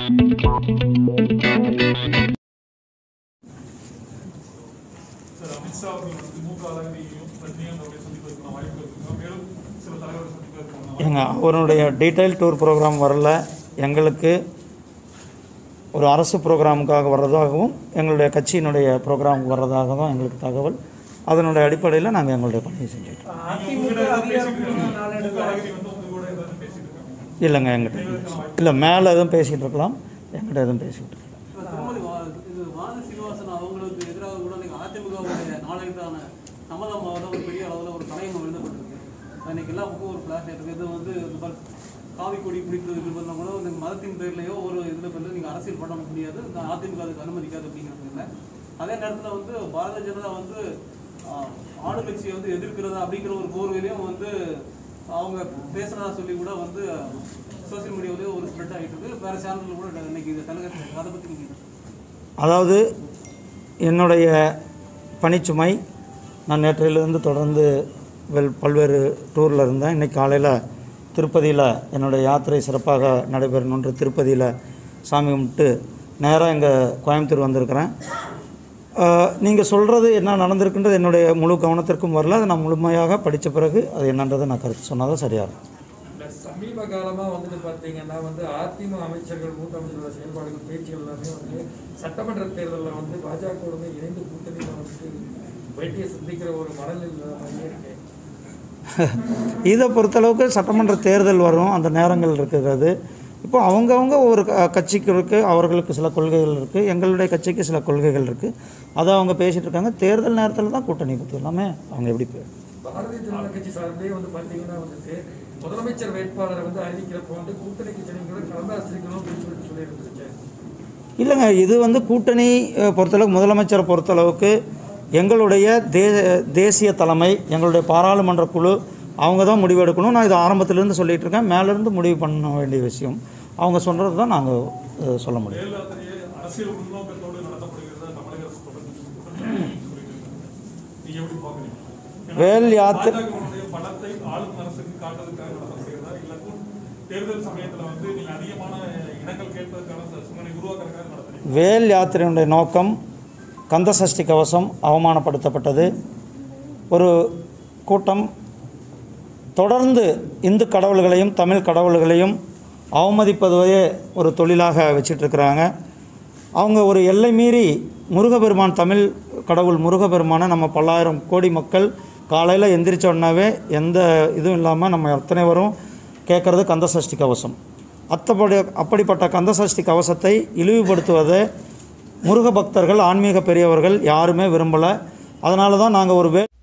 Sir Amit Shah அவர்கள் வந்து மு க அழகிரியும் ரஜினிகாந்த் அவர்களை சந்திப்பதற்கான வாய்ப்பு இருக்குங்க மேலும் சில தலைவர்கள் சந்திப்பதற்கான எங்க அவருடைய டீட்டெயில் டூர் ப்ரோக்ராம் வரல எங்களுக்கு ஒரு அரசு ப்ரோக்ராமுக்காக வர்றதாகவும் எங்களுடைய கட்சியினுடைய ப்ரோக்ராமுக்கு வர்றதாக தான் எங்களுக்கு தகவல் அதனுடைய அடிப்படையில் நாங்கள் எங்களுடைய பணியை செஞ்சுட்டு இருக்கோம். அதிமுக அதிகாரப்பூர்வ நாளேடுல அழகிரி வந்து உங்க கூட ஏதாவது பேசிட்டு இருக்காங்க இல்லைங்க எங்கிட்ட எதுவும் பேச- இல்லை மேலே எதுவும் பேசிகிட்டு இருக்கலாம் எங்கிட்ட எதுவும் பேசிக்கிட்டு இருக்கலாம் திருமதி வா- இது வான சீனிவாசன் அவங்களுக்கு எதிராக கூட இன்னைக்கு அதிமுகவுடைய நாளைக்கான சம்மதமாக ஒரு பெரிய அளவில் ஒரு தலையங்கம் எழுதப்பட்டிருக்கு இன்னைக்கு எல்லா பக்கம் ஒரு பிளாஸ் இருக்கு இது வந்து இந்த மாதிரி காவி கொடி பிடிக்கிறது இது பண்ணா கூட இந்த மதத்தின் பேர்லையோ ஒரு இதில் வந்து நீங்கள் அரசியல் பண்ண முடியாது இந்த அதிமுக அதுக்கு அனுமதிக்காது அப்படிங்கிறது இல்லை அதே நேரத்தில் வந்து பாரதிய ஜனதா வந்து ஆஹ், ஆளுங்கட்சியை வந்து எதிர்க்கிறதா அப்படிங்கிற ஒரு கோர்வையிலையும் வந்து அவங்க பேசுனதா சொல்லி கூட வந்து சோஷியல் மீடியாவிலேயே ஒரு ஸ்ப்ரெட் ஆகிட்டு இருக்கு வேற சேனலில் கூட இன்னைக்கு இது தலைவர் அதை பற்றி நீங்கள் அதாவது என்னுடைய பணிச்சுமை நான் நேற்றையிலிருந்து தொடர்ந்து வெல் பல்வேறு டூரில் இருந்தேன் இன்னைக்கு காலையில் திருப்பதியில் என்னுடைய யாத்திரை சிறப்பாக நடைபெறணுன்ற திருப்பதியில் சாமி கும்பிட்டு நேராக இங்கே கோயம்புத்தூர் வந்திருக்கிறேன் நீங்கள் சொல்கிறது என்ன நடந்திருக்குன்றது என்னுடைய முழு கவனத்திற்கும் வரல அதை நான் முழுமையாக படித்த பிறகு அது என்னன்றதை நான் கருத்து சொன்னால் தான் சரியாக இருக்கும் இல்ல, சமீப காலமாக வந்துட்டு பார்த்தீங்கன்னா வந்து அதிமுக அமைச்சர்கள் மூத்த அமைச்சர்களோட செயல்பாடுகள் பேச்சுகள் எல்லாமே வந்து சட்டமன்ற தேர்தலில் வந்து பாஜகவுடன் இணைந்து கூட்டணியில் வந்து பேட்டியை சந்திக்கிற ஒரு மனநிலை மாதிரியே இருக்கு இதை பொறுத்தளவுக்கு சட்டமன்ற தேர்தல் வரும் அந்த நேரங்கள் இருக்கிறது இப்போ அவங்கவங்க ஒரு க- கட்சிக்கு இருக்குது அவர்களுக்கு சில கொள்கைகள் இருக்குது எங்களுடைய கட்சிக்கு சில கொள்கைகள் இருக்குது அதை அவங்க பேசிகிட்டு இருக்காங்க தேர்தல் நேரத்தில் தான் கூட்டணி பற்றி எல்லாமே அவங்க எப்படி பே- பாரதிய ஜனதா கட்சி சார்பிலே வந்து பார்த்தீங்கன்னா வந்துட்டு முதலமைச்சர் வேட்பாளரை வந்து அறிவிக்கிறப்போ வந்து கூட்டணி கட்சிகளோட கலந்தாசிரிக்கணும் அப்படின்னு சொல்லிட்டு சொல்லியிருந்துச்சு இல்லைங்க இது வந்து கூட்டணி அஹ், பொறுத்தளவுக்கு முதலமைச்சரை பொறுத்தளவுக்கு எங்களுடைய தே தேசிய தலைமை எங்களுடைய பாராளுமன்ற குழு அவங்க தான் முடிவு எடுக்கணும் நான் இது ஆரம்பத்திலேருந்து சொல்லிகிட்டு இருக்கேன் மேலேருந்து முடிவு பண்ண வேண்டிய விஷயம் அவங்க சொல்கிறது தான் நாங்கள் சொல்ல முடியும் வேல் யாத்திரையை அரசியல் உள்நோக்கத்தோடு நடத்தப்படுகிறதா தமிழக அரசு தொடர்ந்து சொல்லிட்டு இருக்காங்க. நீங்க எப்படி பாக்குறீங்க வேல் யாத்திரை பாஜகவுடைய பலத்தை ஆளும் அரசுக்கு காட்டுறதுக்காக நடத்தப்படுகிறதா இல்ல தேர்தல் சமயத்துல வந்து நீங்க அதிகமான இடங்கள் கேட்பதற்கான சூழ்நிலை உருவாக்குறதுக்காக நடத்துறீங்க வேல் யாத்திரையினுடைய நோக்கம் கந்த சஷ்டி கவசம் அவமானப்படுத்தப்பட்டது ஒரு கூட்டம் தொடர்ந்து இந்து கடவுள்களையும் தமிழ் கடவுள்களையும் அவமதிப்பதையே ஒரு தொழிலாக வச்சிட்ருக்கிறாங்க அவங்க ஒரு எல்லை மீறி முருகப்பெருமான் தமிழ் கடவுள் முருகப்பெருமானை நம்ம பல்லாயிரம் கோடி மக்கள் காலையில் எந்திரிச்ச உடனேவே எந்த இதுவும் இல்லாமல் நம்ம அத்தனை வரும் கேட்குறது கந்த சஷ்டி கவசம் அத்தப்படி அப்படிப்பட்ட கந்த சஷ்டி கவசத்தை இழிவுபடுத்துவதை முருக பக்தர்கள் ஆன்மீக பெரியவர்கள் யாருமே விரும்பலை அதனால தான் நாங்கள் ஒரு வே